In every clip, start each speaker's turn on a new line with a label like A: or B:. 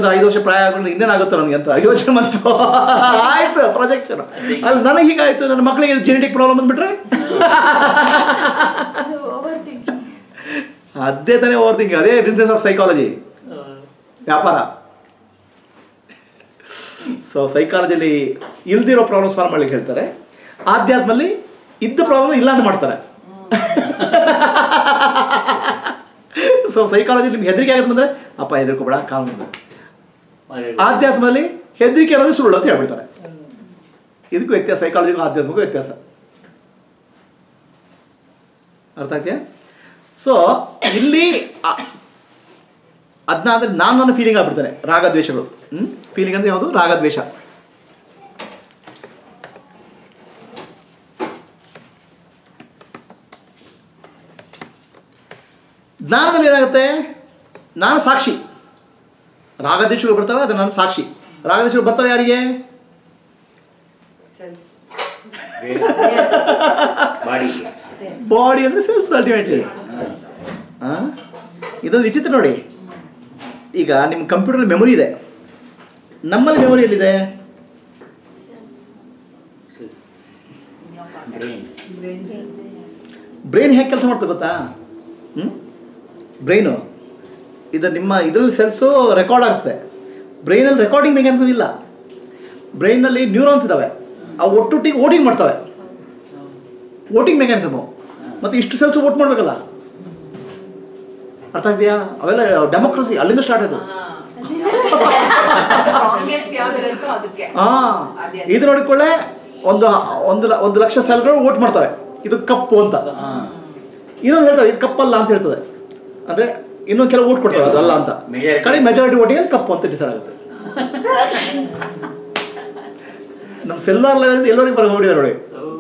A: ಒಂದು ಐದು ವರ್ಷ ಪ್ರಾಯ ಆಗೋದು ಇನ್ನೇನಾಗುತ್ತೋ ನನಗೆ ಅಂತ ಯೋಚನೆ ಬಂತು ಆಯ್ತು ಪ್ರೊಜೆಕ್ಷನ್ ಅದು ನನಗೆ ಹೀಗಾಯ್ತು ನನ್ನ ಮಕ್ಕಳಿಗೆ ಜೆನೆಟಿಕ್ ಪ್ರಾಬ್ಲಮ್ ಬಂದ್ಬಿಟ್ರೆ
B: ಅದು ಓವರ್ ಥಿಂಕಿಂಗ್
A: ಅದೇ ತಾನೇ ಓವರ್ ಥಿಂಕಿಂಗ್ ಅದೇ ಬಿಸ್ನೆಸ್ ಆಫ್ ಸೈಕಾಲಜಿ ವ್ಯಾಪಾರ ಸೊ ಸೈಕಾಲಜಿಲಿ ಇಲ್ದಿರೋ ಪ್ರಾಬ್ಲಮ್ ಸಾಲ್ವ್ ಮಾಡ್ಲಿಕ್ಕೆ ಹೇಳ್ತಾರೆ ಆಧ್ಯಾತ್ಮಲ್ಲಿ ಇದ್ದ ಪ್ರಾಬ್ಲಮ್ ಇಲ್ಲ ಅಂತ ಮಾಡ್ತಾರೆ ಸೊ ಸೈಕಾಲಜಿ ನಿಮ್ಗೆ ಹೆದರಿಕೆ ಆಗುತ್ತೆ ಬಂದರೆ ಅಪ್ಪ ಹೆದರ್ಕೋಬೇಡ ಕಾಲ್ ಆಧ್ಯಾತ್ಮದಲ್ಲಿ ಹೆದರಿಕೆ ಅನ್ನೋದು ಸುಳ್ಳು ಅಂತ ಹೇಳ್ಬಿಡ್ತಾರೆ ಇದಕ್ಕೂ ವ್ಯತ್ಯಾಸ ಸೈಕಾಲಜಿಗೂ ಆಧ್ಯಾತ್ಮಕ್ಕೂ ವ್ಯತ್ಯಾಸ ಅರ್ಥ ಆಗ್ತೀಯಾ ಸೊ ಇಲ್ಲಿ ಅದನ್ನ ಅಂದರೆ ನಾನು ನನ್ನ ಫೀಲಿಂಗ್ ಆಗ್ಬಿಡ್ತಾನೆ ರಾಗದ್ವೇಷಗಳು ಹ್ಞೂ ಫೀಲಿಂಗ್ ಅಂದರೆ ಯಾವುದು ರಾಗದ್ವೇಷ ಜ್ಞಾನದಲ್ಲಿ ಏನಾಗುತ್ತೆ ನಾನು ಸಾಕ್ಷಿ ರಾಗದ್ವೇಷಗಳು ಬರ್ತವೆ ಅದು ನಾನು ಸಾಕ್ಷಿ ರಾಗದ್ವೇಷಗಳು ಬರ್ತವೆ ಯಾರಿಗೆ
C: ಬಾಡಿಗೆ
A: ಬಾಡಿ ಅಂದರೆ ಸೆಲ್ಸ್ ಅಲ್ಟಿಮೇಟ್ಲಿ ಇದೊಂದು ವಿಚಿತ್ರ ನೋಡಿ ಈಗ ನಿಮ್ಮ ಕಂಪ್ಯೂಟರ್ ಮೆಮೊರಿ ಇದೆ ನಮ್ಮಲ್ಲಿ ಮೆಮೊರಿ ಎಲ್ಲಿದೆ
C: ಬ್ರೈನ್
A: ಬ್ರೈನ್ ಹೇಗೆ ಕೆಲಸ ಮಾಡ್ತದೆ ಗೊತ್ತಾ ಹ್ಞೂ ಬ್ರೈನು ಇದು ನಿಮ್ಮ ಇದರಲ್ಲಿ ಸೆಲ್ಸು ರೆಕಾರ್ಡ್ ಆಗುತ್ತೆ ಬ್ರೈನಲ್ಲಿ ರೆಕಾರ್ಡಿಂಗ್ ಮೆಕ್ಯಾನಿಸಮ್ ಇಲ್ಲ ಬ್ರೈನಲ್ಲಿ ನ್ಯೂರಾನ್ಸ್ ಇದ್ದಾವೆ ಅವು ಒಟ್ಟೊಟ್ಟಿಗೆ ವೋಟಿಂಗ್ ಮಾಡ್ತವೆ ವೋಟಿಂಗ್ ಮೆಕ್ಯಾನಿಸಮು ಮತ್ತು ಇಷ್ಟು ಸೆಲ್ಸ್ ವೋಟ್ ಮಾಡಬೇಕಲ್ಲ ಅರ್ಥ ಆಗ್ತೀಯಾ ಅವೆಲ್ಲ ಡೆಮೋಕ್ರಸಿ ಅಲ್ಲಿಂದ ಸ್ಟಾರ್ಟ್ ಆಯಿತು
D: Strongest ಯಾವ್ದಿರುತ್ತೋ ಅದಕ್ಕೆ
A: ಹಾಂ
D: ಅದೇ.
A: ಇದು ನೋಡಿಕೊಳ್ಳೆ ಒಂದು ಒಂದು ಲ- ಒಂದು ಲಕ್ಷ ಸೆಲ್ಗಳು ವೋಟ್ ಮಾಡ್ತವೆ ಇದು ಕಪ್ಪು ಅಂತ ಇನ್ನೊಂದು ಹೇಳ್ತವೆ ಇದು ಕಪ್ಪಲ್ಲ ಅಂತ ಹೇಳ್ತದೆ ಅಂದರೆ ಇನ್ನೊಂದು ಕೆಲವು ಓಟ್ ಕೊಡ್ತವೆ ಅದಲ್ಲ ಅಂತ
C: Majority.
A: ಕಡೆ ಮೆಜಾರಿಟಿ ಓಟಿಗೆ ಕಪ್ಪು ಅಂತ ಡಿಸೈಡ್ ಆಗುತ್ತೆ ನಮ್ಮ ಸೆಲ್ಲಾರ್ ಲೆವೆಲ್ ಎಲ್ಲರಿಗೂ ಬರ ಹೊಡಿದಾರೆ ನೋಡಿ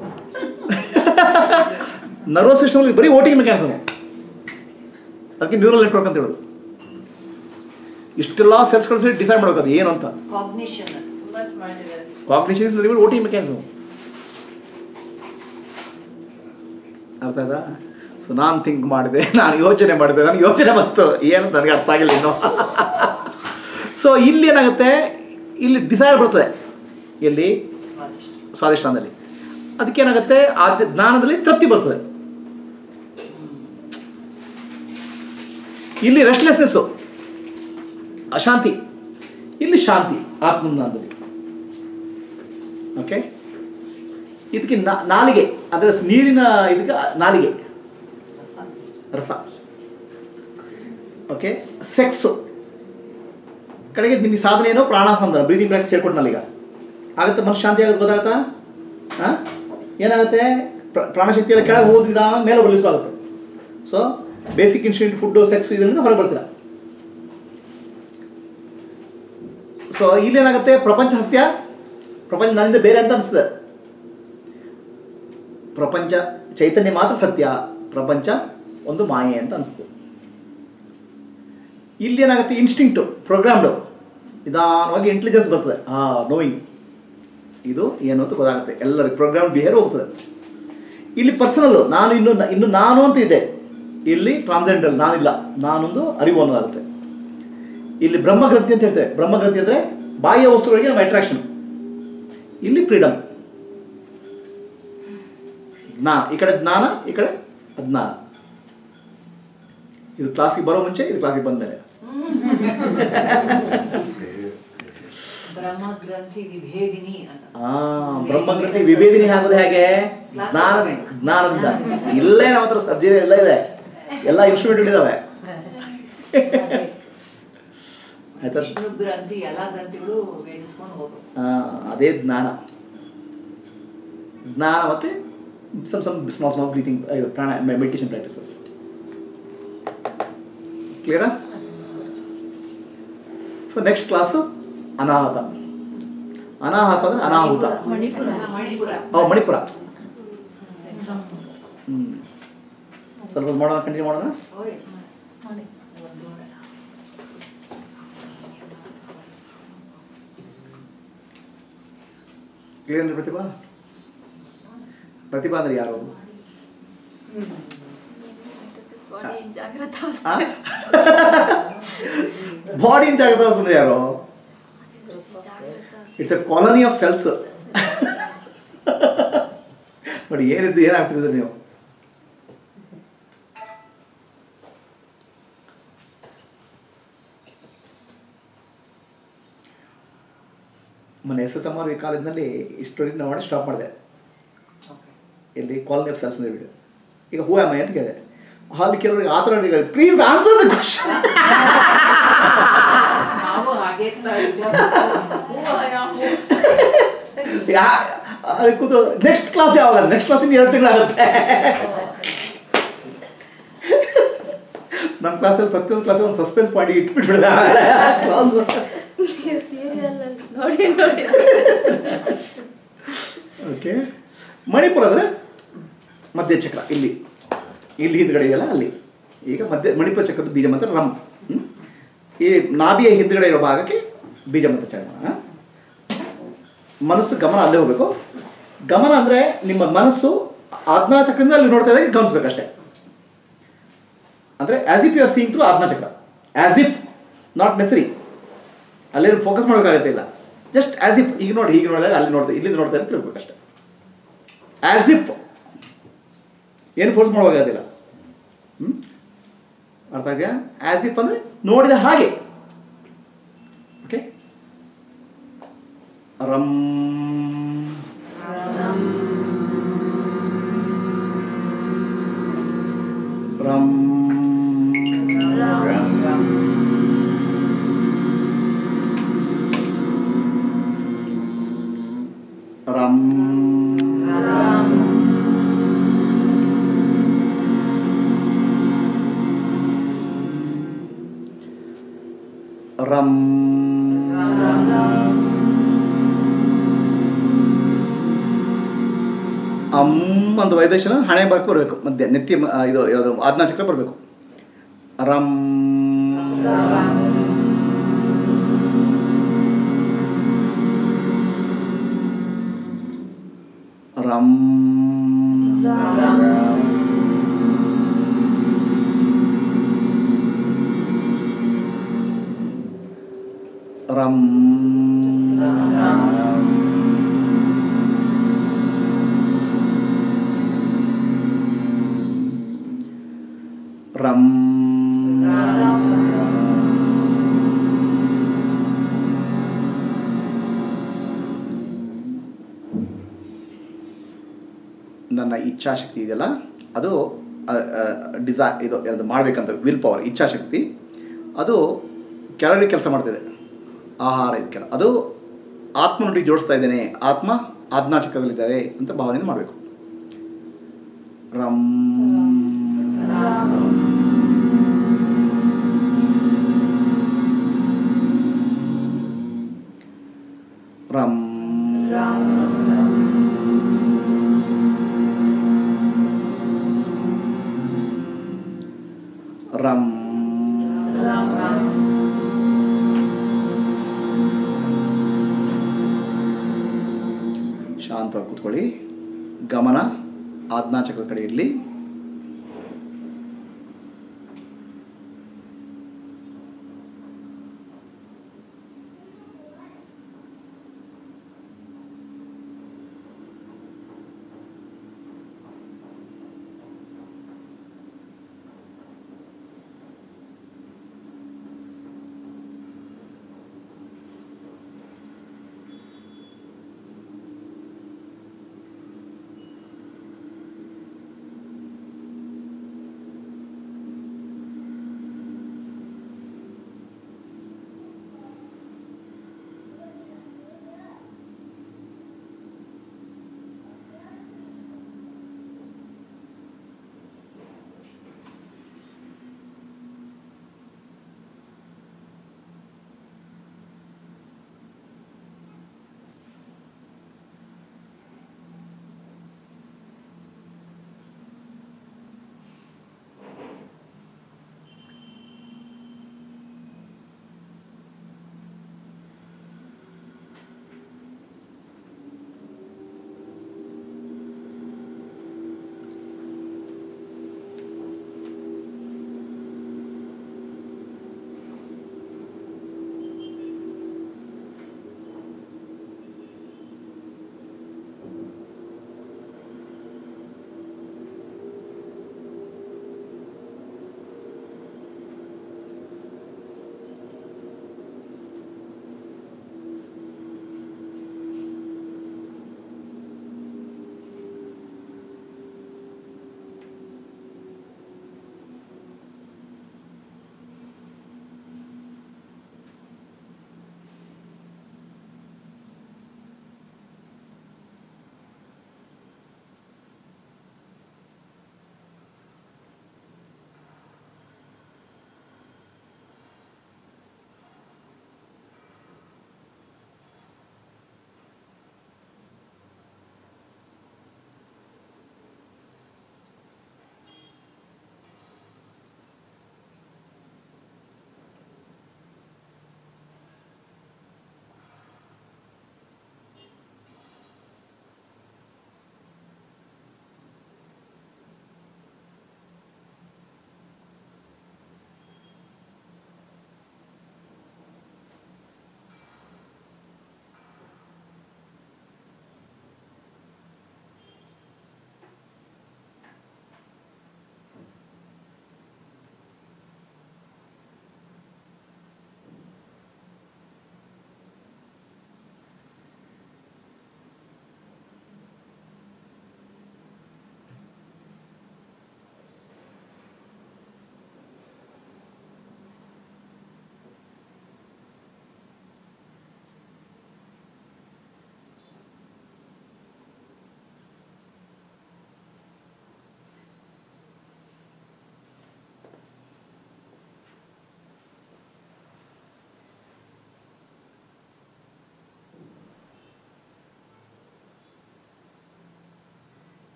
A: ನರ್ವಸ್ ಸಿಸ್ಟಮ್ ಬರೀ ವೋಟಿಂಗ್ ಮೆಕ್ಯಾನಿಸಮ್ ಅದಕ್ಕೆ ನ್ಯೂರಲ್ ನೆಟ್ವರ್ಕ್ ಅಂತ ಹೇಳೋದು ಇಷ್ಟೆಲ್ಲ ಸೆಲ್ಸ್ಗಳು ಸೇರಿ ಡಿಸೈಡ್ ಮಾಡ್ಬೇಕು ಅದು ಏನು ಅಂತ
D: ಕಾಗ್ನಿಷನ್
E: ತುಂಬಾ ಸ್ಮಾರ್ಟ್ ಇದೆ
A: cognition is nothing voting mechanism ಅರ್ಥ ಆಯ್ತಾ ಸೊ ನಾನು ಥಿಂಕ್ ಮಾಡಿದೆ ನಾನು ಯೋಚನೆ ಮಾಡಿದೆ ನನಗೆ ಯೋಚನೆ ಬಂತು ಏನು ನನಗೆ ಅರ್ಥ ಆಗಿಲ್ಲ ಇನ್ನು ಸೊ ಇಲ್ಲಿ ಏನಾಗುತ್ತೆ ಇಲ್ಲಿ ಡಿಸೈರ್ ಬರ್ತದೆ ಎಲ್ಲಿ ಸ್ವಾದಿಷ್ಟಾನದಲ್ಲಿ ಅದಕ್ಕೇನಾಗುತ್ತೆ ಆದ್ಯ ಜ್ಞಾನದಲ್ಲಿ ತೃಪ್ತಿ ಬರ್ತದೆ ಇಲ್ಲಿ ರೆಸ್ಟ್ಲೆಸ್ನೆಸ್ಸು ಅಶಾಂತಿ ಇಲ್ಲಿ ಶಾಂತಿ ಆತ್ಮಜ್ಞಾನದಲ್ಲಿ ಓಕೆ ಇದಕ್ಕೆ ನಾ- ನಾಲಿಗೆ ಅದರ ನೀರಿನ ಇದಕ್ಕೆ ನಾಲಿಗೆ ರಸ ಓಕೆ ಸೆಕ್ಸ್ ಕಡೆಗೆ ನಿಮಗೆ ಸಾಧನೆ ಏನೋ ಪ್ರಾಣಾಸಂಧಾನ ಬ್ರೀದಿಂಗ್ ಪ್ರಾಕ್ಟೀಸ್ ಹೇಳ್ಕೊಟ್ನಲ್ಲ ಈಗ ಆಗುತ್ತೆ ಮನಸ್ಸು ಶಾಂತಿ ಆಗುತ್ತೆ ಗೊತ್ತಾಗತ್ತಾ ಹಾಂ ಏನಾಗುತ್ತೆ ಪ್ರ- ಪ್ರಾಣಶಕ್ತಿ ಎಲ್ಲ ಕೆಳಗೆ ಹೋದಿದ ಮೇಲೆ ಬಲಿಸು ಆಗುತ್ತೆ so basic institute food sex ಇದರಿಂದ ಹೊರಗೆ ಬರ್ತೀರಾ ಸೊ ಇಲ್ಲೇನಾಗುತ್ತೆ ಪ್ರಪಂಚ ಸತ್ಯ ಪ್ರಪಂಚ ನನ್ನಿಂದ ಬೇರೆ ಅಂತ ಅನಿಸ್ತದೆ ಪ್ರಪಂಚ ಚೈತನ್ಯ ಮಾತ್ರ ಸತ್ಯ ಪ್ರಪಂಚ ಒಂದು ಮಾಯೆ ಅಂತ ಅನಿಸ್ತದೆ ಇಲ್ಲಿ ಏನಾಗುತ್ತೆ ಇನ್ಸ್ಟಿಂಕ್ಟು ಪ್ರೋಗ್ರಾಮ್ಡು ನಿಧಾನವಾಗಿ ಇಂಟೆಲಿಜೆನ್ಸ್ ಬರ್ತದೆ ಆ ನೋಯಿಂಗ್ ಇದು ಏನು ಅಂತ ಗೊತ್ತಾಗುತ್ತೆ ಎಲ್ಲರಿಗೆ ಪ್ರೋಗ್ರಾಮ್ ಬಿಹೇರ್ ಹೋಗ್ತದೆ ಇಲ್ಲಿ ಪರ್ಸನಲ್ಲು ನಾನು ಇನ್ನು ಇನ್ನು ನಾನು ಅಂತ ಇದೆ ಇಲ್ಲಿ ಟ್ರಾನ್ಸೆಂಡಲ್ ನಾನಿಲ್ಲ ನಾನೊಂದು ಅರಿವು ಅನ್ನೋದಾಗುತ್ತೆ ಇಲ್ಲಿ ಬ್ರಹ್ಮಗ್ರಂಥಿ ಅಂತ ಹೇಳ್ತೇವೆ ಬ್ರಹ್ಮಗ್ರಂಥಿ ಅಂದರೆ ಬಾಹ್ಯ ವಸ್ತುಗಳಿಗೆ ನಮ್ಮ ಅಟ್ರಾಕ್ಷನ್ ಇಲ್ಲಿ ಫ್ರೀಡಮ್ ಜ್ಞಾನ ಈ ಕಡೆ ಜ್ಞಾನ ಈ ಕಡೆ ಅಜ್ಞಾನ ಇದು ಕ್ಲಾಸಿಗೆ ಬರೋ ಮುಂಚೆ ಇದು ಕ್ಲಾಸಿಗೆ ಬಂದಮೇಲೆ
D: ಬ್ರಹ್ಮ ಗ್ರಂಥಿ ವಿಭೇದಿನಿ ಅಂತ
A: ಆ ಬ್ರಹ್ಮಗ್ರಂಥಿ ವಿಭೇದಿನಿ ಆಗೋದು ಹೇಗೆ ಜ್ಞಾನ ಜ್ಞಾನದಿಂದ ಇಲ್ಲೇ ನಮ್ಮ ಹತ್ರ ಸರ್ಜರಿ ಎಲ್ಲ ಇದೆ ಎಲ್ಲ ಇನ್ಸ್ಟ್ರೂಮೆಂಟ್ ಇದಾವೆ ಆಯ್ತಾ
D: ವಿಷ್ಣು ಗ್ರಂಥಿ ಎಲ್ಲಾ ಗ್ರಂಥಿಗಳು ವೇದಿಸ್ಕೊಂಡು ಹೋಗ್ಬೇಕು
A: ಆ, ಅದೇ ಜ್ಞಾನ ಜ್ಞಾನ ಮತ್ತೆ some some small small breathing prana meditation practices ಕ್ಲಿಯರಾ so next class Anahata Anahata ಅಂದ್ರೆ ಅನಾಹುತ
B: ಮಣಿಪುರ
D: ಮಣಿಪುರ
A: ಓ ಮಣಿಪುರ ಹ್ಮ್ ಸ್ವಲ್ಪ ಹೊತ್ತು ಮಾಡೋಣ ಕಂಟಿನ್ಯೂ ಮಾಡೋಣ
D: Oh, yes.
A: ಕ್ಲಿಯರ್ ಅಂದ್ರೆ ಪ್ರತಿಭಾ ಪ್ರತಿಭಾ ಅಂದ್ರೆ ಯಾರು
B: ಬಾಡಿ ಜಾಗ್ರತ
A: ಆ?
B: ಅವಸ್ಥೆ
A: ಬಾಡಿ ಜಾಗೃತ ಅಂದ್ರೆ ಯಾರು it's a colony of cells ನೋಡಿ ಏನಿದ್ದು ಏನಾಗ್ತಿದ್ರೆ ನೀವು ಮೊನ್ನೆ ಎಸ್ ಎಸ್ ಎಮ್ ಆರ್ ಕಾಲೇಜ್ನಲ್ಲಿ ಇಷ್ಟೊಂದು ಮಾಡಿ ಸ್ಟಾಪ್ ಮಾಡಿದೆ ಇಲ್ಲಿ ಕಾಲನಿ ಆಫ್ ಸೆಲ್ಸ್ ವಿಡಿಯೋ ಈಗ ಹೂ ಆಮ್ ಐ ಅಂತ ಕೇಳಿದೆ ಅಲ್ಲಿ ಕೆಲವರಿಗೆ ಆ ಥರ ಪ್ಲೀಸ್ ಆನ್ಸರ್ ದ ಕ್ವಶನ್
D: ನಾವು ಹಾಗೆ
A: ಯಾ ಅಲ್ಲಿ ಕೂತು ನೆಕ್ಸ್ಟ್ ಕ್ಲಾಸ್ ಯಾವಾಗ ನೆಕ್ಸ್ಟ್ ಕ್ಲಾಸಿಂದ ಎರಡು ತಿಂಗಳಾಗುತ್ತೆ ನಮ್ಮ ಕ್ಲಾಸಲ್ಲಿ ಪ್ರತಿಯೊಂದು ಕ್ಲಾಸ್ ಒಂದು ಸಸ್ಪೆನ್ಸ್ ಮಾಡಿ ಇಟ್ಬಿಟ್ಬಿಡ್ದೆ ಕ್ಲಾಸ್
B: ಸೀರಿಯಲ್ ನೋಡಿ ನೋಡಿ
A: ಓಕೆ ಮಣಿಪುರ ಅಂದರೆ ಮಧ್ಯ ಚಕ್ರ ಇಲ್ಲಿ ಇಲ್ಲಿ ಹಿಂದ್ಗಡೆ ಇದೆಯಲ್ಲ ಅಲ್ಲಿ ಈಗ ಮಧ್ಯ ಮಣಿಪುರ ಚಕ್ರದ ಬೀಜ ಮಂತ್ರ ರಮ್ ಹ್ಮ್? ಈ ನಾಭಿಯ ಹಿಂದ್ಗಡೆ ಇರೋ ಭಾಗಕ್ಕೆ ಬೀಜ ಮಂತ್ರ ಚಕ್ರ ಮನಸ್ಸು ಗಮನ ಅಲ್ಲೇ ಹೋಗ್ಬೇಕು ಗಮನ ಅಂದರೆ ನಿಮ್ಮ ಮನಸ್ಸು ಆಜ್ಞಾ ಚಕ್ರದಿಂದ ಅಲ್ಲಿ ನೋಡ್ತಾ ಇದ್ದಾಗ ಗಮನಿಸ್ಬೇಕಷ್ಟೇ ಅಂದರೆ as if you are seeing through Ajna chakra as if not ನೆಸರಿ ಅಲ್ಲೇನು ಫೋಕಸ್ ಮಾಡೋಕ್ಕಾಗತ್ತೆ ಇಲ್ಲ ಜಸ್ಟ್ ಆಸ್ ಇಫ್ ಈಗ ನೋಡಿ ಹೀಗೆ ನೋಡಿದಾಗ ಅಲ್ಲಿ ನೋಡ್ತಾ ಇಲ್ಲಿಂದ ನೋಡ್ತಾ ಅಂತ ತಿಳ್ಬೇಕಷ್ಟೆ ಆಸ್ ಇಫ್ ಏನು ಫೋರ್ಸ್ ಮಾಡೋಕ್ಕಾಗೋದಿಲ್ಲ ಹ್ಞೂ ಅರ್ಥ ಇದೆಯಾ ಆಸ್ ಇಫ್ ಅಂದರೆ ನೋಡಿದ ಹಾಗೆ ಓಕೆ ರಮ್ ರಮ್ ರಮ್ ರಮ್ ಅಮ್ ಅಂತ ವೈಬ್ರೇಷನ್ ಹಣೆ ಬಾಕಿ ಬರಬೇಕು ಮಧ್ಯ ನೆತ್ತಿ ಮ- ಆ, ಇದು ಯಾವುದು ಆಜ್ಞಾ ಚಕ್ರ ಬರಬೇಕು ರಮ್ ರಮ್ ರಮ್ ರಮ್ ನನ್ನ ಇಚ್ಛಾಶಕ್ತಿ ಇದೆಯಲ್ಲ ಅದು ಡಿಸಾ ಇದು ಯಾವುದು ಮಾಡಬೇಕಂತ ವಿಲ್ ಪವರ್ ಇಚ್ಛಾಶಕ್ತಿ ಅದು ಕೆಳಗಡೆ ಕೆಲಸ ಮಾಡ್ತಿದೆ ಆಹಾರ ಇದಕ್ಕೆಲ್ಲ ಅದು ಆತ್ಮನೊಟ್ಟಿಗೆ ಜೋಡಿಸ್ತಾ ಇದ್ದೇನೆ ಆತ್ಮ ಆಜ್ಞಾಚಕ್ರದಲ್ಲಿದ್ದಾರೆ ಅಂತ ಭಾವನೆ ಮಾಡಬೇಕು ರಮ್ ರಮ್ ರಮ್ ಶಾಂತವಾಗಿ ಕೂತ್ಕೊಳ್ಳಿ ಗಮನ ಆಜ್ಞಾಚಕ್ರದ ಕಡೆ ಇರಲಿ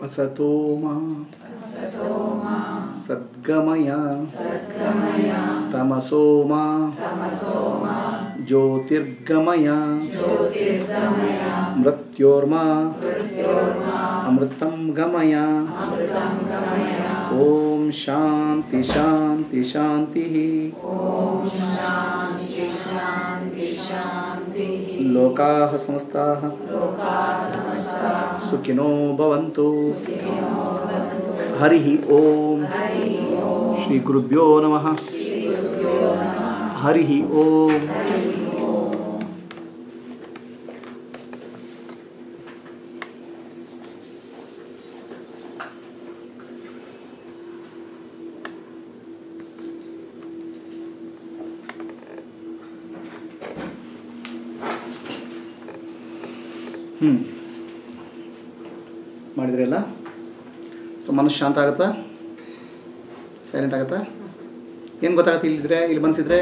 A: असतो मा सद्गमय तमसो मा ज्योतिर्गमय मृत्योर्मा अमृतं गमय ॐ शान्ति शान्ति शान्तिः लोकाः समस्ताः सुखिनो भवन्तु हरिः ॐ श्रीगुरुभ्यो नमः हरिः ॐ ಹ್ಞೂ ಮಾಡಿದ್ರಲ್ಲ ಸೊ ಮನಸ್ಸು ಶಾಂತ ಆಗುತ್ತಾ ಸೈಲೆಂಟ್ ಆಗುತ್ತಾ ಏನು ಗೊತ್ತಾಗುತ್ತೆ ಇಲ್ಲಿದ್ರೆ ಇಲ್ಲಿ ಮನಸ್ಸಿದ್ರೆ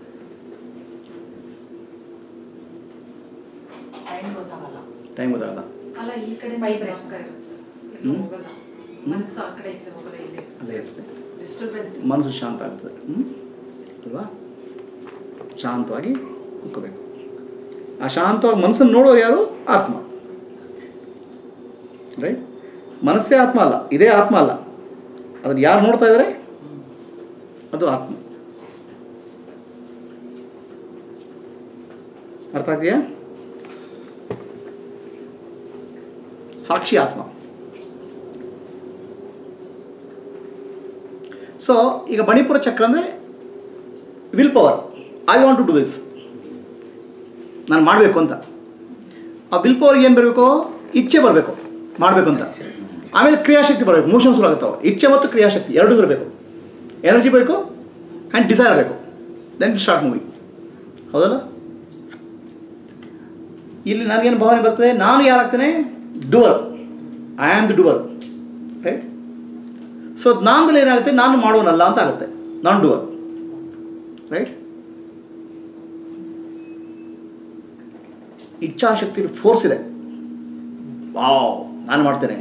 D: ಟೈಮ್ ಗೊತ್ತಾಗಲ್ಲ
A: ಟೈಮ್ ಗೊತ್ತಾಗಲ್ಲ
C: ಅಲ್ಲ ಈ ಕಡೆ
B: Vibration.
A: ಹ್ಮ್.
C: ಹೋಗಲ್ಲ ಮನಸ್ಸು ಆ ಕಡೆ ಐತೆ ಹೋಗಲ್ಲ ಇಲ್ಲಿ
A: ಅಲ್ಲೇ ಇರುತ್ತೆ
C: ಡಿಸ್ಟರ್ಬೆನ್ಸ್
A: ಮನಸ್ಸು ಶಾಂತ ಆಗ್ತದೆ ಹ್ಞೂ ಅಲ್ವಾ ಶಾಂತವಾಗಿ ಕೂತ್ಕೋಬೇಕು ಆ ಶಾಂತವಾಗಿ ಮನಸ್ಸನ್ನು ನೋಡೋದು ಯಾರು ಆತ್ಮ ರೈಟ್ ಮನಸ್ಸೇ ಆತ್ಮ ಅಲ್ಲ ಇದೇ ಆತ್ಮ ಅಲ್ಲ ಅದನ್ನು ಯಾರು ನೋಡ್ತಾ ಇದ್ದಾರೆ ಅದು ಆತ್ಮ ಅರ್ಥ ಆಗ್ತೀಯಾ ಸಾಕ್ಷಿ ಆತ್ಮ ಸೊ ಈಗ ಮಣಿಪುರ ಚಕ್ರ ಅಂದರೆ will power I want to do this ನಾನು ಮಾಡಬೇಕು ಅಂತ ಆ ವಿಲ್ ಪವರ್ಗೆ ಏನು ಬರಬೇಕು ಇಚ್ಛೆ ಬರಬೇಕು ಮಾಡಬೇಕು ಅಂತ ಆಮೇಲೆ ಕ್ರಿಯಾಶಕ್ತಿ ಬರಬೇಕು ಮೋಷನ್ ಶುರು ಆಗುತ್ತವೆ ಇಚ್ಛೆ ಮತ್ತು ಕ್ರಿಯಾಶಕ್ತಿ ಎರಡೂ ಇರಬೇಕು ಎನರ್ಜಿ ಬೇಕು ಆ್ಯಂಡ್ ಡಿಸೈರ್ ಬೇಕು ದೆನ್ ಸ್ಟಾರ್ಟ್ ಮೂವಿ ಹೌದಲ್ಲ ಇಲ್ಲಿ ನನಗೇನು ಭಾವನೆ ಬರ್ತದೆ ನಾನು ಯಾರಾಗ್ತೇನೆ doer I am the doer right so ನಾನ್ದಲ್ಲಿ ಏನಾಗುತ್ತೆ ನಾನು ಮಾಡೋನಲ್ಲ ಅಂತ ಆಗುತ್ತೆ ನಾನ್ ಡೂವರ್ ರೈಟ್ ಇಚ್ಛಾಶಕ್ತಿ ಫೋರ್ಸ್ ಇದೆ ವಾವ್ ನಾನು ಮಾಡ್ತೇನೆ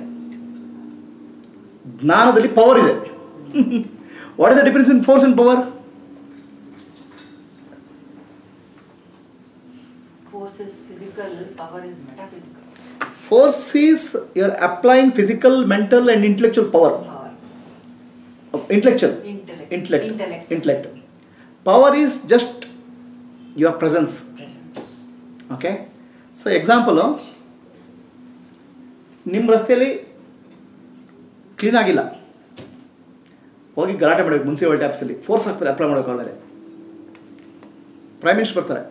A: ಜ್ಞಾನದಲ್ಲಿ ಪವರ್ ಇದೆ what is the difference in force and power
D: force is physical power is metaphysical
A: force is you are applying physical mental and intellectual power
D: power
A: intellectual
D: Intellect.
A: intellect
D: Intellect.
A: intellect power is just your presence okay so example ನಿಮ್ಮ ರಸ್ತೆಯಲ್ಲಿ clean ಆಗಿಲ್ಲ ಹೋಗಿ ಗಲಾಟೆ ಮಾಡಬೇಕು municipality ಆಫೀಸಲ್ಲಿ force ಹಾಕ್ತಾರೆ apply ಮಾಡೋಕೆ ಒಳ್ಳೆಯದೆ ಪ್ರೈಮ್ ಮಿನಿಸ್ಟರ್ ಬರ್ತಾರೆ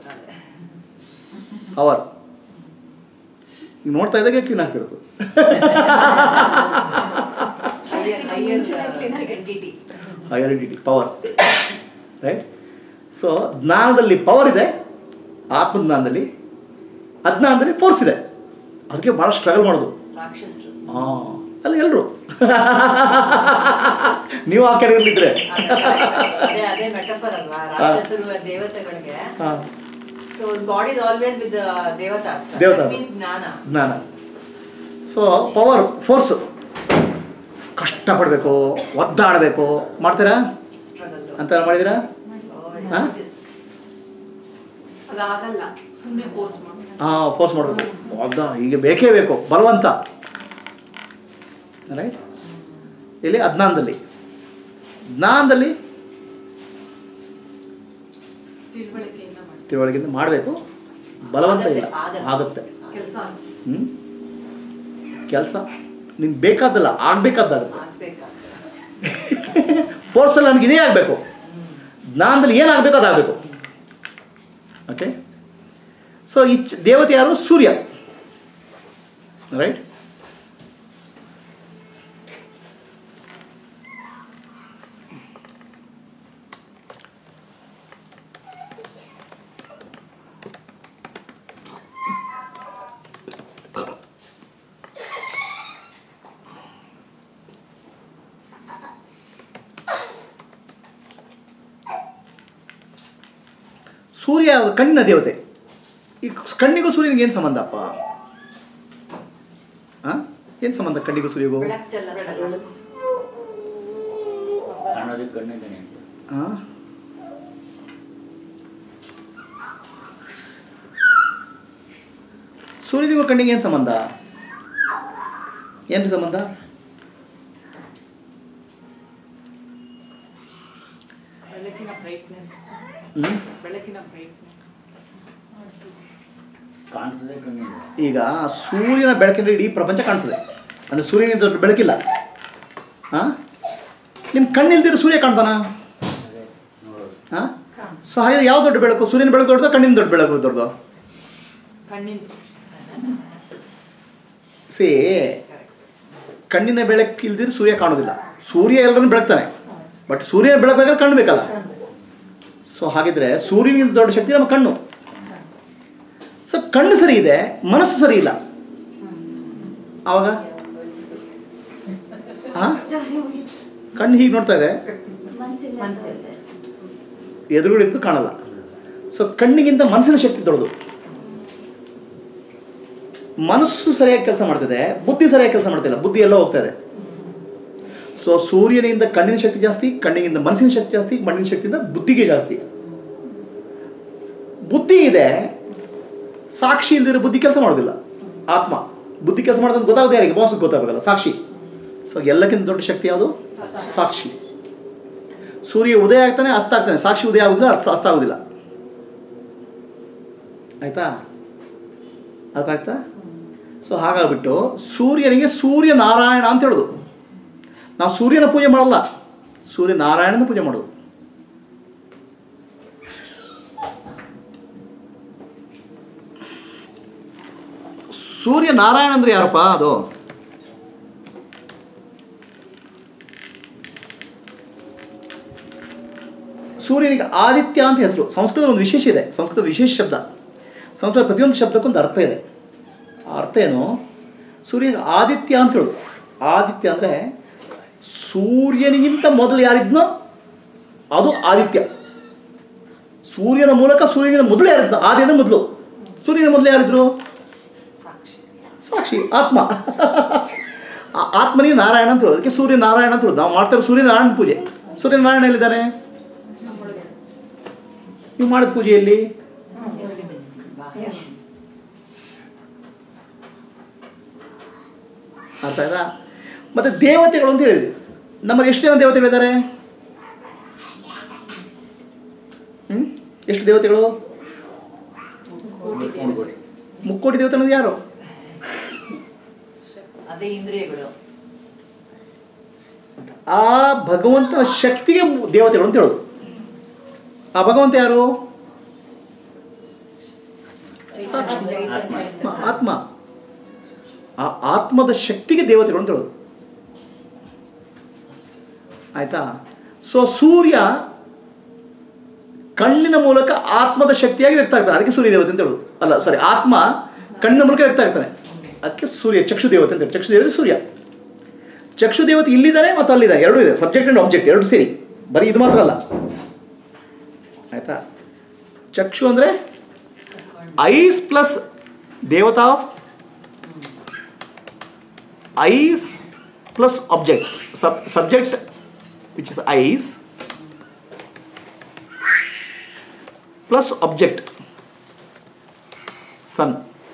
A: ಅವರ್ ನೀವು ನೋಡ್ತಾ ಇದ್ದಾಗೆ ಕ್ಲೀನ್ ಆಗ್ತಿರೋದು
D: ಹೈಯರ್
B: ಮುಂಚೆನೇ clean
D: ಹೈಯರ್
B: ಆಗಿದೆ.
D: Entity
A: higher entity power right so ಜ್ಞಾನದಲ್ಲಿ ಪವರ್ ಇದೆ ಆತ್ಮಜ್ಞಾನದಲ್ಲಿ ಅಜ್ಞಾನದಲ್ಲಿ ಫೋರ್ಸ್ ಇದೆ ಅದಕ್ಕೆ ಭಾಳ ಸ್ಟ್ರಗಲ್ ಮಾಡೋದು
D: ರಾಕ್ಷಸರು
A: ಹಾಂ ಅಲ್ಲ ಎಲ್ಲರೂ ನೀವು ಆ ಕೆಳಗಲ್ಲಿದ್ರೆ
D: ಅದೇ ಅದೇ ಮೆಟಫರ್ ಅಲ್ವಾ ರಾಕ್ಷಸರು ದೇವತೆಗಳಿಗೆ
A: ಹಾಂ
D: so god is always with ದೇವತಾಸ್
A: ದೇವತಾಸ್.
D: ಮೀನ್ಸ್ ಜ್ಞಾನ
A: ಜ್ಞಾನ ಸೊ ಪವರ್ ಫೋರ್ಸ್ ಕಷ್ಟಪಡಬೇಕು ಒದ್ದಾಡಬೇಕು ಮಾಡ್ತೀರಾ
D: ಸ್ಟ್ರಗಲ್
A: ಅಂತ ಮಾಡಿದ್ದೀರಾ ಹಾ?
C: ಅದಾಗಲ್ಲ ಸುಮ್ಮನೆ ಫೋರ್ಸ್ ಮಾಡಿ
A: ಹಾಂ ಫೋರ್ಸ್ ಮಾಡಬೇಕು ಒದ್ದ ಹೀಗೆ ಬೇಕೇ ಬೇಕು ಬಲವಂತ ರೈಟ್ ಇಲ್ಲಿ ಅಜ್ಞಾನದಲ್ಲಿ ಜ್ಞಾನದಲ್ಲಿ
C: ತಿಳುವಳಿಕೆಯಿಂದ ಮಾಡಿ
A: ತಿಳುವಳಿಕೆಯಿಂದ ಮಾಡಬೇಕು ಬಲವಂತ ಇಲ್ಲ
D: ಆಗತ್ತೆ,
A: ಆಗುತ್ತೆ
C: ಕೆಲಸ
A: ಹ್ಞೂ ಕೆಲಸ ನಿಮ್ಗೆ ಬೇಕಾದಲ್ಲ ಆಗಬೇಕಾದಾಗುತ್ತೆ
D: ಆಗ್ಬೇಕಾಗ್ತದೆ
A: ಫೋರ್ಸಲ್ಲಿ ನನಗೆ ಇದೇ ಆಗಬೇಕು ಜ್ಞಾನದಲ್ಲಿ ಏನಾಗಬೇಕು ಅದಾಗಬೇಕು ಓಕೆ ಸೊ ಇಚ್ ದೇವತೆ ಯಾರು ಸೂರ್ಯ ರೈಟ್ ಸೂರ್ಯ ಕಣ್ಣಿನ ದೇವತೆ ಈ ಕಣ್ಣಿಗೂ ಸೂರ್ಯನಿಗೆ ಏನು ಸಂಬಂಧಪ್ಪ ಆ? ಏನು ಸಂಬಂಧ ಕಣ್ಣಿಗೂ ಸೂರ್ಯಗೂ
D: ಬೆಳಕು ಚೆಲ್ಲತ್ತಲ್ಲ
E: ಕಾಣೋದಕ್ಕೆ ಕಣ್ಣಿದ್ದಾನೆ
A: ಹಾಂ ಸೂರ್ಯನಿಗೂ ಕಣ್ಣಿಗೆ ಏನು ಸಂಬಂಧ ಏನು ಸಂಬಂಧ
C: ಬೆಳಕಿನ ಬ್ರೈಟ್ನೆಸ್
A: ಹ್ಞೂ
C: ಬೆಳಕಿನ ಬ್ರೈಟ್ನೆಸ್
E: ಕಾಣಿಸೋದೇ ಕಣ್ಣಿಂದ
A: ಈಗ ಸೂರ್ಯನ ಬೆಳಕಿನ ಇಡೀ ಪ್ರಪಂಚ ಕಾಣ್ತದೆ ಅಂದರೆ ಸೂರ್ಯನಿಂದ ದೊಡ್ಡ ಬೆಳಕಿಲ್ಲ ಹಾಂ ನಿಮ್ಮ ಕಣ್ಣಿಲ್ದಿರೋ ಸೂರ್ಯ ಕಾಣ್ತಾನ
E: ಅದೇ ನೋಡೋದು
A: ಹಾಂ ಸೊ ಹಾಗೆ ಯಾವ ದೊಡ್ಡ ಬೆಳಕು ಸೂರ್ಯನ ಬೆಳಕು ದೊಡ್ಡದು ಕಣ್ಣಿನ ದೊಡ್ಡ ಬೆಳಕು ದೊಡ್ಡದು
C: ಕಣ್ಣಿನ
A: ಸಿ ಕಣ್ಣಿನ ಬೆಳಕು ಇಲ್ದಿದ್ರೆ ಸೂರ್ಯ ಕಾಣೋದಿಲ್ಲ ಸೂರ್ಯ ಎಲ್ಲರನ್ನು ಬೆಳಗ್ತಾನೆ ಬಟ್ ಸೂರ್ಯನ ಬೆಳಕಬೇಕಾದ್ರೆ ಕಣ್ಣು ಬೇಕಲ್ಲ ಸೊ ಹಾಗಿದ್ರೆ ಸೂರ್ಯನಿಂದ ದೊಡ್ಡ ಶಕ್ತಿ ನಮ್ಮ ಕಣ್ಣು ಸೊ ಕಣ್ಣು ಸರಿ ಇದೆ ಮನಸ್ಸು ಸರಿ ಇಲ್ಲ ಆವಾಗ ಹಾಂ ಕಣ್ಣು ಹೀಗೆ ನೋಡ್ತಾ ಇದೆ
B: ಮನ್ಸಿಲ್ಲ
D: ಮನ್ಸಿಲ್ಲ.
A: ಎದುರುಗಳಿದ್ದು ಕಾಣಲ್ಲ ಸೊ ಕಣ್ಣಿಗಿಂತ ಮನಸ್ಸಿನ ಶಕ್ತಿ ದೊಡ್ಡದು ಮನಸ್ಸು ಸರಿಯಾಗಿ ಕೆಲಸ ಮಾಡ್ತಿದೆ ಬುದ್ಧಿ ಸರಿಯಾಗಿ ಕೆಲಸ ಮಾಡ್ತಿಲ್ಲ ಬುದ್ಧಿ ಎಲ್ಲ ಹೋಗ್ತಾ ಇದೆ ಸೊ ಸೂರ್ಯನಿಂದ ಕಣ್ಣಿನ ಶಕ್ತಿ ಜಾಸ್ತಿ ಕಣ್ಣಿಗಿಂತ ಮನಸ್ಸಿನ ಶಕ್ತಿ ಜಾಸ್ತಿ ಮಣ್ಣಿನ ಶಕ್ತಿಯಿಂದ ಬುದ್ಧಿಗೆ ಜಾಸ್ತಿ ಬುದ್ಧಿ ಇದೆ ಸಾಕ್ಷಿ ಇಲ್ದಿರೋ ಬುದ್ಧಿ ಕೆಲಸ ಮಾಡೋದಿಲ್ಲ ಆತ್ಮ ಬುದ್ಧಿ ಕೆಲಸ ಮಾಡೋದಂತ ಗೊತ್ತಾಗೋದು ಯಾರಿಗೆ ಬಾಸ್ ಗೊತ್ತಾಗಬೇಕಲ್ಲ ಸಾಕ್ಷಿ ಸೊ ಎಲ್ಲಕ್ಕಿಂತ ದೊಡ್ಡ ಶಕ್ತಿ ಯಾವುದು ಸಾಕ್ಷಿ ಸೂರ್ಯ ಉದಯ ಆಗ್ತಾನೆ ಅಸ್ತ ಆಗ್ತಾನೆ ಸಾಕ್ಷಿ ಉದಯ ಆಗೋದಿಲ್ಲ ಅರ್ಥ ಅಸ್ತ ಆಗೋದಿಲ್ಲ ಆಯ್ತಾ ಅರ್ಥ ಆಯ್ತಾ ಸೊ ಹಾಗಾಗ್ಬಿಟ್ಟು ಸೂರ್ಯನಿಗೆ ಸೂರ್ಯ ನಾರಾಯಣ ಅಂತ ಹೇಳೋದು ನಾವು ಸೂರ್ಯನ ಪೂಜೆ ಮಾಡಲ್ಲ ಸೂರ್ಯ ನಾರಾಯಣನ ಪೂಜೆ ಮಾಡೋದು ಸೂರ್ಯ ನಾರಾಯಣ ಅಂದ್ರೆ ಯಾರಪ್ಪ ಅದು ಸೂರ್ಯನಿಗೆ ಆದಿತ್ಯ ಅಂತ ಹೆಸರು ಸಂಸ್ಕೃತ ಒಂದು ವಿಶೇಷ ಇದೆ ಸಂಸ್ಕೃತ ವಿಶೇಷ ಶಬ್ದ ಸಂಸ್ಕೃತ ಪ್ರತಿಯೊಂದು ಶಬ್ದಕ್ಕೊಂದು ಅರ್ಥ ಇದೆ ಆ ಅರ್ಥ ಏನು ಸೂರ್ಯನಿಗೆ ಆದಿತ್ಯ ಅಂತ ಹೇಳೋದು ಆದಿತ್ಯ ಅಂದರೆ ಸೂರ್ಯನಿಗಿಂತ ಮೊದಲು ಯಾರಿದ್ನೋ ಅದು ಆದಿತ್ಯ ಸೂರ್ಯನ ಮೂಲಕ ಸೂರ್ಯನಿಗಿಂತ ಮೊದಲು ಯಾರಿದ್ದ ಆದಿ ಅಂದ್ರೆ ಮೊದಲು ಸೂರ್ಯನ ಮೊದಲು ಯಾರಿದ್ರು
D: ಸಾಕ್ಷಿ
A: ಸಾಕ್ಷಿ ಆತ್ಮ ಆ ಆತ್ಮನಿಗೆ ನಾರಾಯಣ ಅಂತ ಹೇಳೋದು ಅದಕ್ಕೆ ಸೂರ್ಯ ನಾರಾಯಣ ಅಂತ ಹೇಳೋದು ನಾವು ಮಾಡ್ತಾರೆ ಸೂರ್ಯನಾರಾಯಣ ಪೂಜೆ ಸೂರ್ಯನಾರಾಯಣ ಎಲ್ಲಿದ್ದಾನೆ ನೀವು ಮಾಡಿದ ಪೂಜೆಯಲ್ಲಿ
D: ಬಾಹ್ಯ
A: ಅರ್ಥ ಆಯ್ತಾ ಮತ್ತೆ ದೇವತೆಗಳು ಅಂತ ಹೇಳಿದ್ವಿ ನಮ್ಮಲ್ಲಿ ಎಷ್ಟು ಜನ ದೇವತೆಗಳಿದ್ದಾರೆ ಹ್ಮ್ ಎಷ್ಟು ದೇವತೆಗಳು
E: ಮೂರು ಕೋಟಿ
A: ಮುಕ್ಕೋಟಿ ದೇವತೆ ಅನ್ನೋದು ಯಾರು
D: ಅದೇ ಇಂದ್ರಿಯಗಳು
A: ಆ ಭಗವಂತನ ಶಕ್ತಿಗೆ ಮು- ದೇವತೆಗಳು ಅಂತ ಹೇಳೋದು ಆ ಭಗವಂತ ಯಾರು ಆತ್ಮ ಆತ್ಮ ಆ ಆತ್ಮದ ಶಕ್ತಿಗೆ ದೇವತೆಗಳು ಅಂತ ಹೇಳೋದು ಆಯ್ತಾ ಸೊ ಸೂರ್ಯ ಕಣ್ಣಿನ ಮೂಲಕ ಆತ್ಮದ ಶಕ್ತಿಯಾಗಿ ವ್ಯಕ್ತ ಆಗ್ತಾನೆ ಅದಕ್ಕೆ ಸೂರ್ಯ ದೇವತೆ ಅಂತ ಹೇಳೋದು ಅಲ್ಲ ಸಾರಿ ಆತ್ಮ ಕಣ್ಣಿನ ಮೂಲಕ ವ್ಯಕ್ತ ಆಗ್ತಾನೆ ಅದಕ್ಕೆ ಸೂರ್ಯ ಚಕ್ಷು ದೇವತೆ ಅಂತ ಹೇಳಿ ಚಕ್ಷು ದೇವತೆ ಸೂರ್ಯ ಚಕ್ಷು ದೇವತೆ ಇಲ್ಲಿದ್ದಾನೆ ಮತ್ತು ಅಲ್ಲಿದ್ದಾನೆ ಎರಡೂ ಇದೆ ಸಬ್ಜೆಕ್ಟ್ ಆ್ಯಂಡ್ ಆಬ್ಜೆಕ್ಟ್ ಎರಡು ಸೇರಿ ಬರೀ ಇದು ಮಾತ್ರ ಅಲ್ಲ ಆಯ್ತಾ ಚಕ್ಷು ಅಂದರೆ ಐಸ್ ಪ್ಲಸ್ ದೇವತಾ of eyes plus object sub subject which is eyes plus object sun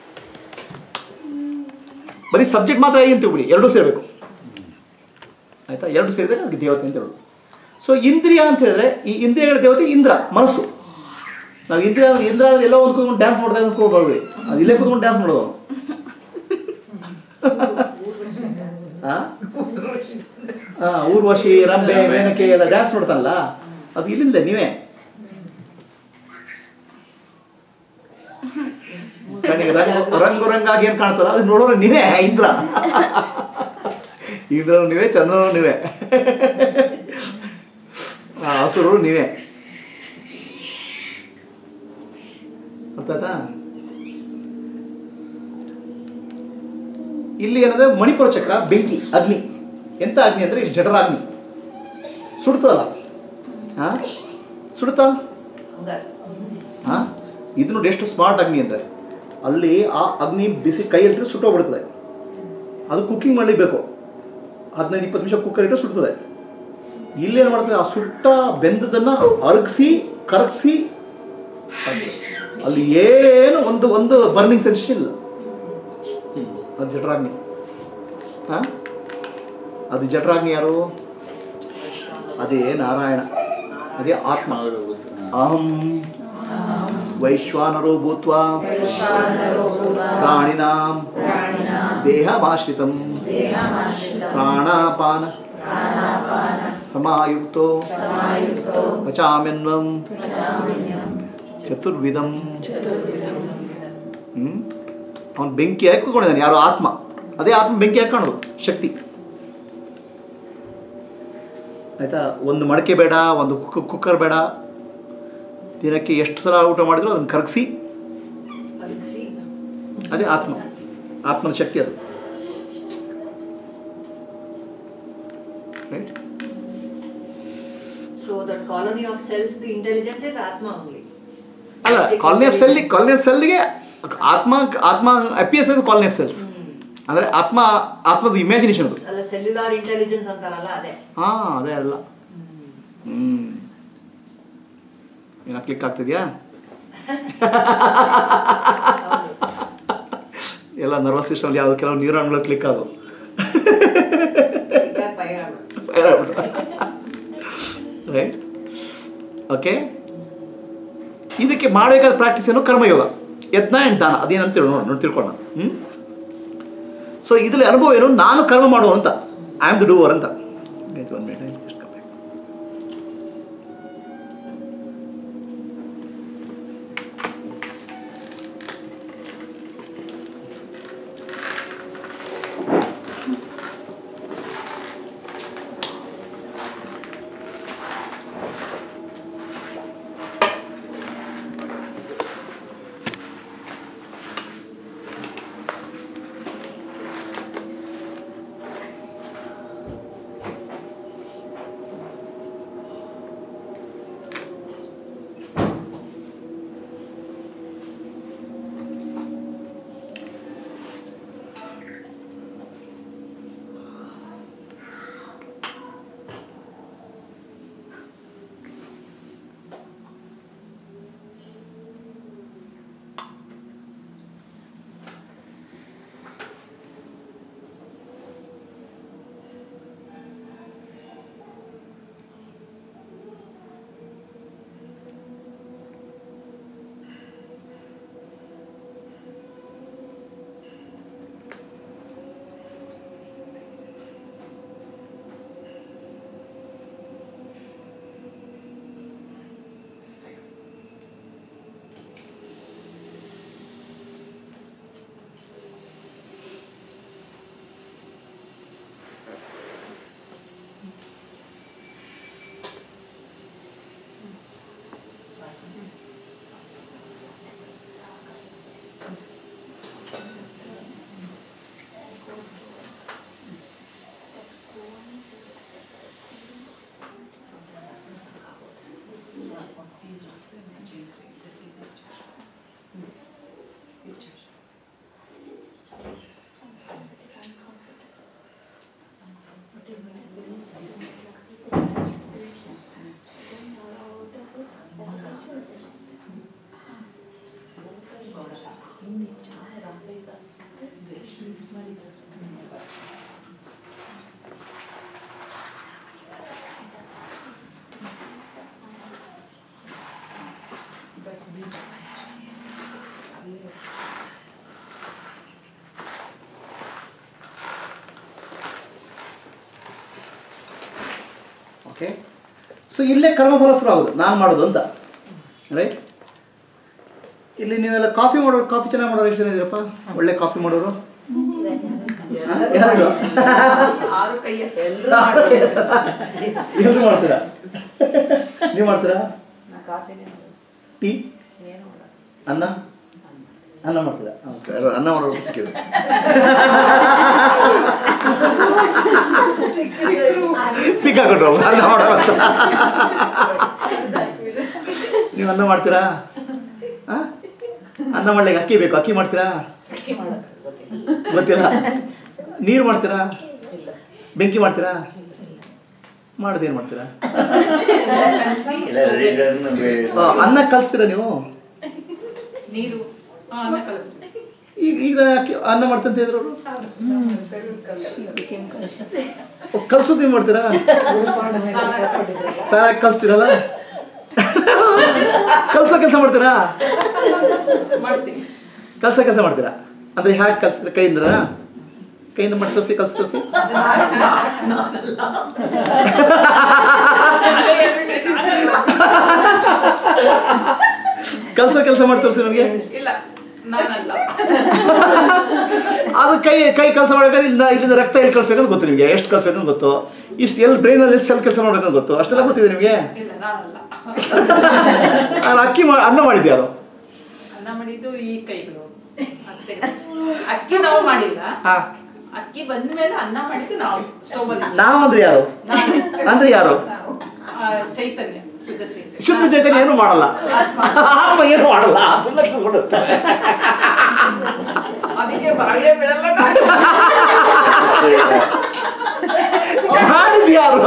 A: ಬರೀ ಸಬ್ಜೆಕ್ಟ್ ಮಾತ್ರ ಐ ಅಂತ ತಿಳ್ಬಿಡಿ ಎರಡೂ ಸೇರಬೇಕು ಆಯ್ತಾ ಎರಡು ಸೇರಿದ್ರೆ ಅದಕ್ಕೆ ದೇವತೆ ಅಂತ ಹೇಳೋದು ಸೊ ಇಂದ್ರಿಯ ಅಂತ ಹೇಳಿದ್ರೆ ಈ ಇಂದ್ರಿಯಗಳ ದೇವತೆ ಇಂದ್ರ ಮನಸ್ಸು ನಾವು ಇಂದ್ರಿಯ ಇಂದ್ರ ಅಂದ್ರೆ ಎಲ್ಲೋ ಒಂದು ಕೂತ್ಕೊಂಡು ಡ್ಯಾನ್ಸ್ ಮಾಡ್ತಾ ಕೂತ್ಕೊಳ್ಬೇಡಿ ಅದು ಇಲ್ಲೇ ಕೂತ್ಕೊಂಡು ಡ್ಯಾನ್ಸ್ ಮಾಡೋದು ಆ? ಆ, ಊರ್ವಶಿ ರಂಬೆ ಮೇನಕೆ ಎಲ್ಲ ಡ್ಯಾನ್ಸ್ ಮಾಡ್ತಾನಲ್ಲ ಅದು ಇಲ್ಲಿಂದ ನೀವೇ ಕಣ್ಣಿಗೆ ರಂಗು ರಂಗು ರಂಗಾಗಿ ಏನ್ ಕಾಣ್ತಲ್ಲ ಅದು ನೋಡೋರು ನೀವೇ ಇಂದ್ರ ಇಂದ್ರ ನೀವೇ ಚಂದ್ರನು ನೀವೇ ಆ, ಹಸುರು ನೀವೇ ಅರ್ಥಾಯ್ತಾ ಇಲ್ಲಿ ಏನಂದ್ರೆ ಮಣಿಪುರ ಚಕ್ರ ಬೆಂಕಿ ಅಗ್ನಿ ಎಂತ ಅಗ್ನಿ ಅಂದ್ರೆ ಇಷ್ಟು ಜಠರ ಅಗ್ನಿ ಸುಡ್ತದಲ್ಲ ಹಾ ಸುಡುತ್ತಾ
D: ಹಂಗಾರೆ
A: ಹಾ ಇದು ನೋಡಿ ಎಷ್ಟು ಸ್ಮಾರ್ಟ್ ಅಗ್ನಿ ಅಂದ್ರೆ ಅಲ್ಲಿ ಆ ಅಗ್ನಿ ಬಿಸಿ ಕೈಯಲ್ಲಿ ಸುಟ್ಟೋಗ್ಬಿಡ್ತದೆ ಅದು ಕುಕ್ಕಿಂಗ್ ಮಾಡಲೇಬೇಕು ಹದಿನೈದು ಇಪ್ಪತ್ತು ನಿಮಿಷ ಕುಕ್ಕರ್ ಇಟ್ಟು ಸುಡ್ತದೆ ಇಲ್ಲೇನು ಮಾಡ್ತದೆ ಆ ಸುಟ್ಟ ಬೆಂದದನ್ನು ಅರಗಿಸಿ ಕರಗಿಸಿ ಅಲ್ಲಿ ಏನು ಒಂದು ಒಂದು ಬರ್ನಿಂಗ್ ಸೆನ್ಸೇಷನ್ ಇಲ್ಲ ಅದು ಜಠರಾಗ್ನಿ ಹಾ ಅದು ಜಠರಾಗ್ನಿ ಯಾರು ಅದೇ ನಾರಾಯಣ ಅದೇ ಆತ್ಮ
E: ಹೌದು ಗೊತ್ತು. ಹಾ.
A: ಅಹಂ ವೈಶ್ವಾನರೋ ಭೂತ್ವಾ ಪ್ರಾಣಿನಾಂ ದೇಹಮಾಶ್ರಿತಂ ಪ್ರಾಣಾಪಾನ ಸಮಾಯುಕ್ತೋ ಪಚಾಮ್ಯನ್ವಂ ಚತುರ್ವಿಧಂ ಹ್ಮ್ ಅವನು ಬೆಂಕಿ ಹಾಕಿ ಕೂತ್ಕೊಂಡಿದ್ದಾನೆ ಯಾರೋ ಆತ್ಮ ಅದೇ ಆತ್ಮ ಬೆಂಕಿ ಹಾಕಿ ಕಾಣೋದು ಶಕ್ತಿ ಆಯ್ತಾ ಒಂದು ಮಡಕೆ ಬೇಡ ಒಂದು ಕುಕ್ ಕುಕ್ಕರ್ ಬೇಡ ದಿನಕ್ಕೆ ಎಷ್ಟು ಸಲ ಊಟ ಮಾಡಿದ್ರು ಅದನ್ನು ಕರಗಿಸಿ
D: ಅರಗಿಸಿ
A: ಅದೇ ಆತ್ಮ ಆತ್ಮನ ಶಕ್ತಿ ಅದು right
D: So that colony of cells, the intelligence is Atma only.
A: ಅಲ್ಲ colony of cell colony of ಸೆಲ್ಗೆ ಆತ್ಮ ಆತ್ಮ ಅಪಿಯರ್ಸ್ ಅದು ಕಾಲನಿ ಆಫ್ ಸೆಲ್ಸ್ ಅಂದರೆ ಆತ್ಮ ಆತ್ಮದ ಇಮ್ಯಾಜಿನೇಷನ್ ಅದು
D: ಅಲ್ಲ ಸೆಲ್ಯುಲಾರ್ ಇಂಟೆಲಿಜೆನ್ಸ್ ಅಂತಾರಲ್ಲ ಅದೇ
A: ಹಾಂ ಅದೇ ಅಲ್ಲ ಹ್ಞೂ ಏನೋ ಕ್ಲಿಕ್ ಆಗ್ತಿದ್ಯಾ ಎಲ್ಲ ನರ್ವಸ್ ಸಿಸ್ಟಮ್ ಯಾವುದು ಕೆಲವು ನ್ಯೂರಾನ್ಗಳು ಕ್ಲಿಕ್ ಆದವು ರೈಟ್ ಓಕೆ ಇದಕ್ಕೆ ಮಾಡಬೇಕಾದ ಪ್ರಾಕ್ಟೀಸ್ ಏನು ಕರ್ಮಯೋಗ ಯತ್ನ ಆ್ಯಂಡ್ ದಾನ ಅದೇನಂತ ಹೇಳಿ ನೋಡಿ ನೋಡಿ ತಿಳ್ಕೊಳ್ಳೋಣ ಹ್ಞೂ ಸೊ ಇದರಲ್ಲಿ ಅನುಭವ ಏನು ನಾನು ಕರ್ಮ ಮಾಡುವ ಅಂತ ಐ ಆಮ್ ದ ಡೂವರ್ ಅಂತ ಆಯ್ತು ಒಂದು minute just come back. Okay so ಇಲ್ಲೇ ಕರ್ಮಫಲ ಶುರು ಆಗೋದು ನಾನು ಮಾಡೋದು ಅಂತ ರೈಟ್ ಇಲ್ಲಿ ನೀವೆಲ್ಲ ಕಾಫಿ ಮಾಡೋರು ಕಾಫಿ ಚೆನ್ನಾಗಿ ಮಾಡೋರು ಎಷ್ಟು ಜನ ಇದ್ದೀರಪ್ಪ ಒಳ್ಳೆ ಕಾಫಿ ಮಾಡೋರು ಹಾ? ಯಾರು
D: ಆರು ಕೈಯ ಎಲ್ಲರೂ
A: ಎಲ್ರು ಮಾಡ್ತೀರಾ ನೀವು ಮಾಡ್ತೀರಾ
C: ನಾ ಕಾಫಿನೇ ಮಾಡೋದು.
A: ಟೀ
C: ಏನು ಮಾಡೋದು?
A: ಅನ್ನ ಅನ್ನ ಮಾಡ್ತೀರಾ ಓಕೆ ಅನ್ನ ಮಾಡೋರು ಸಿಕ್ಕಿದೆ ಸಿಕ್ಕಾಕೊಂಡ್ರು ಅವ್ರು ಅನ್ನ ಮಾಡೋರು ಅಂತ ನೀವು ಅನ್ನ ಮಾಡ್ತೀರಾ ಆ? ಅನ್ನ ಮಾಡ್ಲಿಕ್ಕೆ ಅಕ್ಕಿ ಬೇಕು ಅಕ್ಕಿ ಮಾಡ್ತೀರಾ
C: ಅಕ್ಕಿ ಮಾಡೋದು ಗೊತ್ತಿಲ್ಲ.
A: ಗೊತ್ತಿಲ್ಲ ನೀರು ಮಾಡ್ತೀರಾ ಬೆಂಕಿ ಮಾಡ್ತೀರಾ ಮಾಡದೆ ಏನು ಮಾಡ್ತೀರಾ
E: ಇಲ್ಲ ರೀಡರ್ನ
A: ಆ, ಅನ್ನ ಕಲಿಸ್ತೀರಾ ನೀವು
D: ನೀರು ಹಾ, ಅನ್ನ ಕಲಿಸ್ತೀನಿ
A: ಈಗ ಈಗ ಅಕ್ಕಿ- ಅನ್ನ ಮಾಡ್ತಂತ ಹೇಳಿದ್ರು ಅವರು ಕಲ್ಸೋದು ನೀವು ಮಾಡ್ತೀರಾ ಸಾರ ಕಲಿಸ್ತೀರಲ್ಲ ಕಲ್ಸೋ ಕೆಲಸ ಮಾಡ್ತೀರಾ
D: ಮಾಡ್ತೀನಿ
A: ಕಲ್ಸೋ ಕೆಲಸ ಮಾಡ್ತೀರಾ ಅಂದ್ರೆ ಹ್ಯಾಗೆ ಕಲಿಸ್ತೀರಾ ಕೈಯಿಂದ ಕೈಯಿಂದ ಮಾಡಿ ತೋರಿಸಿ ಕಲ್ಸಿ ತೋರಿಸಿ ಕಲ್ಸೋ ಕೆಲಸ ಮಾಡಿ ತೋರಿಸಿ ನಮಗೆ
D: ಇಲ್ಲ ನಾನಲ್ಲ
A: ಅದು ಕೈ ಕೈ ಕೆಲಸ ಮಾಡ್ಬೇಕಾದ್ರೆ ಇಲ್ಲಿಂದ ಇಲ್ಲಿಂದ ರಕ್ತ ಎಲ್ಲಿ ಕಳಿಸ್ಬೇಕಂತ ಗೊತ್ತು ನಿಮಗೆ ಎಷ್ಟು ಕಳಿಸ್ಬೇಕಂತ ಗೊತ್ತು ಇಷ್ಟು ಎಲ್ಲಿ ಬ್ರೈನಲ್ಲಿ ಎಷ್ಟು ಸೆಲ್ ಕೆಲಸ ಮಾಡ್ಬೇಕಂತ ಗೊತ್ತು ಅಷ್ಟೆಲ್ಲ ಗೊತ್ತಿದೆ ನಿಮಗೆ
D: ಇಲ್ಲ ನಾನಲ್ಲ
A: ಅದು ಅಕ್ಕಿ ಮಾ ಅನ್ನ ಮಾಡಿದ್ದೆ ಯಾರು
D: ಅನ್ನ ಮಾಡಿದ್ದು ಈ ಕೈಗಳು ಅತ್ತೆ ಅಕ್ಕಿ ನಾವು ಮಾಡಿಲ್ಲ
A: ಹಾ
D: ಅಕ್ಕಿ ಬಂದ ಮೇಲೆ ಅನ್ನ ಮಾಡಿದ್ದು ನಾವು ಸ್ಟವ್ ಅಲ್ಲಿ
A: ನಾವಂದ್ರೆ ಯಾರು
D: ನಾನು
A: ಅಂದ್ರೆ ಯಾರು
D: ಆ, ಚೈತನ್ಯ ಶುದ್ಧ ಚೈತನ್ಯ
A: ಶುದ್ಧ ಚೈತನ್ಯ ಏನು ಮಾಡಲ್ಲ ಆತ್ಮ ಏನು ಮಾಡಲ್ಲ ಸುಮ್ಮನೆ ಕೂತ್ಕೊಂಡಿರ್ತಾರೆ.
D: ಅದಕ್ಕೆ ಬಾಯಿಗೆ ಬಿಡಲ್ಲ ನಾನು.
A: ಮಾಡಿದ್ ಯಾರು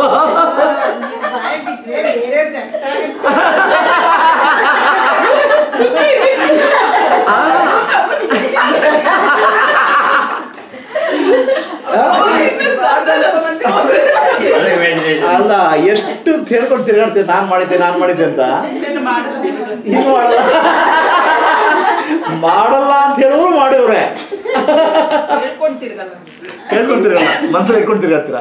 E: ಇಮ್ಯಾಜಿನೇಷನ್
A: ಅಲ್ಲ ಎಷ್ಟು ಹೇಳ್ಕೊಂಡು ತಿರ್ಗಾಡ್ತೀವಿ ನಾನ್ ಮಾಡಿದ್ದೆ ನಾನ್ ಮಾಡಿದ್ದೆ ಅಂತ
D: ಇದನ್ನ ಮಾಡಲ್ಲ ಬಿಡು.
A: ಈಗ ಮಾಡಲ್ಲ ಮಾಡಲ್ಲ ಅಂತ ಹೇಳಿದ್ರು ಮಾಡಿವ್ರೆ
D: ಹೇಳ್ಕೊಂಡ್ ತಿರ್ಗಲ್ಲ
A: ಹೇಳ್ಕೊಂತೀರಲ್ಲ ಮನ್ಸಲ್ಲಿ ಹೇಳ್ಕೊಂಡು ತಿರ್ಗಾಡ್ತೀರ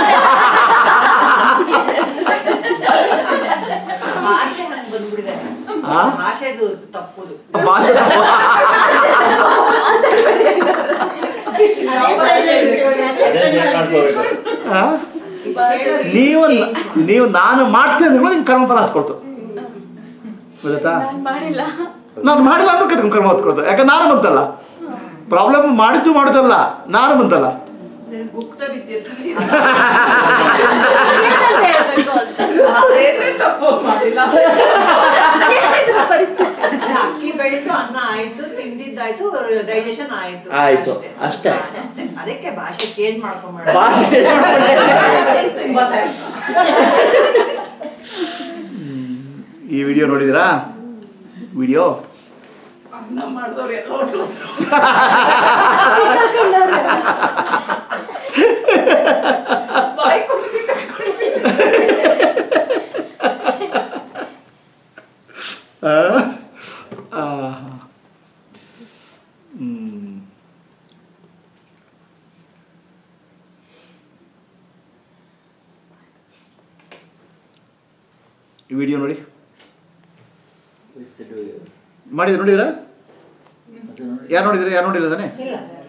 C: ಭಾಷೆ ಹಂಗ್ ಬಂದ್ಬಿಡಿದೆ
A: ಆ?
C: ಭಾಷೆದು ತಪ್ಪುದು
A: ಭಾಷೆ
E: ಅದೇ check ಮಾಡ್ಕೋಬೇಕು
A: ಆ? ನೀವು ನೀವು ನಾನು ಮಾಡ್ತೇನೆ ಅಂದ್ರೆ ನಿಮ್ಗೆ ಕರ್ಮಫಲ ಹತ್ಕೊಳ್ತು ಗೊತ್ತಾ
B: ನಾನು ಮಾಡಿಲ್ಲ
A: ನಾನು ಮಾಡಿಲ್ಲ ಅಂತ ಕರ್ಮ ಕರ್ಮ ಹೊತ್ಕೊಳ್ತು ಯಾಕಂದ್ರೆ ನಾನು ಬಂತಲ್ಲ ಪ್ರಾಬ್ಲಮ್ ಮಾಡಿದ್ದು ಮಾಡೋದಲ್ಲ ನಾನು ಬಂತಲ್ಲ
D: ಗುಪ್ತ ವಿದ್ಯೆ ತರ ಇದೆ.
B: ಏನಂತ ಹೇಳ್ಬೇಕು ಅಂತ
D: ಅದೇನೇ ತಪ್ಪು ಮಾಡಿಲ್ಲ
B: ಏನಿದು ಪರಿಸ್ಥಿತಿ
C: ಅಕ್ಕಿ ಬೆಳೀತು ಅನ್ನ ಆಯ್ತು ತಿಂದಿದ್ದಾಯ್ತು ಡೈಜೆಷನ್ ಆಯ್ತು
A: ಆಯ್ತು, ಅಷ್ಟೇ.
C: ಅಷ್ಟೇ ಅದಕ್ಕೆ ಭಾಷೆ ಚೇಂಜ್ ಮಾಡ್ಕೊಂಬೇಡ
A: ಭಾಷೆ change ಮಾಡ್ಕೊಂಡೆ.
D: ತುಂಬಾ thanks.
A: ಈ ವಿಡಿಯೋ ನೋಡಿದಿರಾ ವಿಡಿಯೋ
D: ಅನ್ನ ಮಾಡಿದವ್ರು ಎಲ್ಲ ಹೊರ್ಟೋದ್ರು. ಬಾಯಿ ಕೊಡ್ಸಿ ಕರ್ಕೊಂಡು
A: ಈ ವಿಡಿಯೋ ನೋಡಿ
E: What's the do?
A: ಮಾಡಿದ್ರೆ ನೋಡಿದ್ರಾ
E: ಅದು ನೋಡಿ.
A: ಯಾರು ನೋಡಿದ್ರೆ ಯಾರು ನೋಡಿಲ್ಲ ತಾನೆ
C: ಇಲ್ಲ